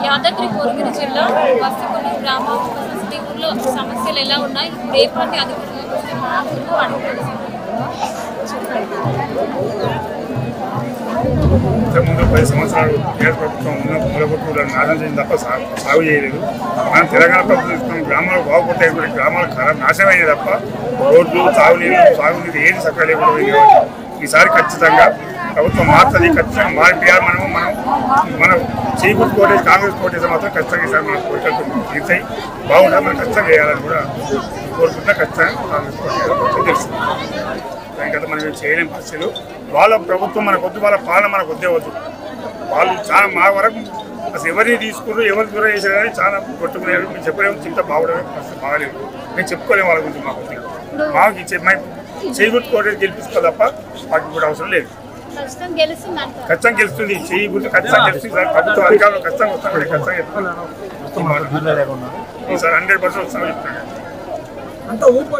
యాదాద్రి భువనగిరి జిల్లా వస్తకొండ గ్రామ వసతి ఊర్లో సమస్యలు ఎలా ఉన్నాయి ఇప్పుడు ఏ పార్టీ అధికారంలోకి వస్తే బాగుంటుందో అడుగుతుంది ఇంతకుముందు పది సంవత్సరాలు కేంద్ర ప్రభుత్వం ఉన్న మూలగొట్టులను నాశనం చేసిన తప్ప సాగు సాగు చేయలేదు మనం తెలంగాణ ప్రభుత్వం ఇస్తున్న గ్రామాలు బాగుపడతాయి గ్రామాలు ఖరాబ్ నాశనమైనవి తప్ప రోడ్లు తాగునీరు సాగునీరు ఏది చక్కగా లేకుండా పోయింది కాబట్టి ఈసారి ఖచ్చితంగా ప్రభుత్వం మారుతుంది ఖచ్చితంగా మారిపోయారు మనము మనం మనం చీకుడు కోటేసి కాంగ్రెస్ కోటేసి మాత్రం ఖచ్చితంగా ఈసారి మన కోరికలు తీర్చాయి బాగుంటుంది మనం ఖచ్చితంగా చేయాలని కూడా కోరుకుంటే ఖచ్చితంగా కాంగ్రెస్ కోటేసి తెలుస్తుంది దానికంతా మనం ఏం చేయలేం పరిస్థితులు వాళ్ళ ప్రభుత్వం మనకు వద్దు వాళ్ళ పాలన మనకు వద్దే వద్దు వాళ్ళు చాలా మా వరకు అసలు ఎవరిని తీసుకున్నారు ఎవరు దూరం చేశారు కానీ చాలా కొట్టుకునేది మేము చెప్పలేము చింత బాగుడమే అసలు బాగలేదు మేము చెప్పుకోలేము వాళ్ళ గురించి మాకు మాకు ఇచ్చే మేము చేయగొట్టుకోవడం గెలిపించుకో తప్ప మాకు కూడా అవసరం లేదు ప్రస్తుతం గెలుస్తుంది అంటారు ఖచ్చితంగా గెలుస్తుంది చేయి గుర్తు ఖచ్చితంగా గెలుస్తుంది సార్ ప్రభుత్వం అధికారులు ఖచ్చితంగా వస్తాను ఖచ్చితంగా చెప్తున్నాను ఈసారి హండ్రెడ్ పర్సెంట్ వస్తామని చెప్తున్నాను అంతా ఊప